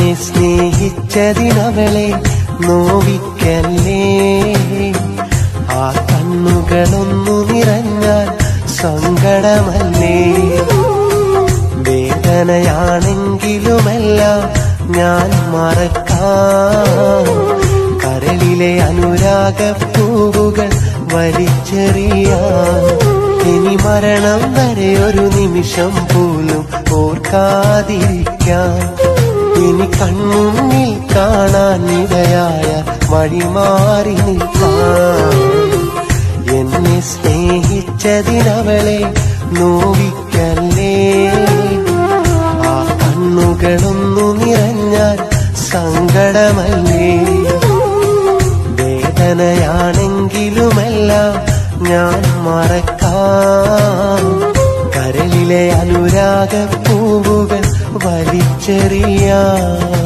എന്നെ സ്നേഹിച്ചതിനവളെ നോവിക്കല്ലേ ആ കണ്ണുകളൊന്നു നിറഞ്ഞാൽ സങ്കടമല്ലേ വേദനയാണെങ്കിലുമെല്ലാം ഞാൻ മറക്കാം കരളിലെ അനുരാഗപ്പൂവുകൾ വലിച്ചെറിയാം ഇനി മരണം വരെ ഒരു നിമിഷം പോലും ഓർക്കാതിരിക്കാം ഇനി കൺമുന്നിൽ കാണാൻ ഇടയായ വഴി മാറി നിൽക്കാം എന്നെ സ്നേഹിച്ചതിനവളെ നോവിക്കല്ലേ ആ കണ്ണുകളൊന്നു നിറഞ്ഞാൽ സങ്കടമല്ലേ വേദനയാണെങ്കിലുമെല്ലാം ഞാൻ മറക്കാം കരളിലെ അനുരാഗപ്പൂവുകൾ വലിച്ചെറിയാം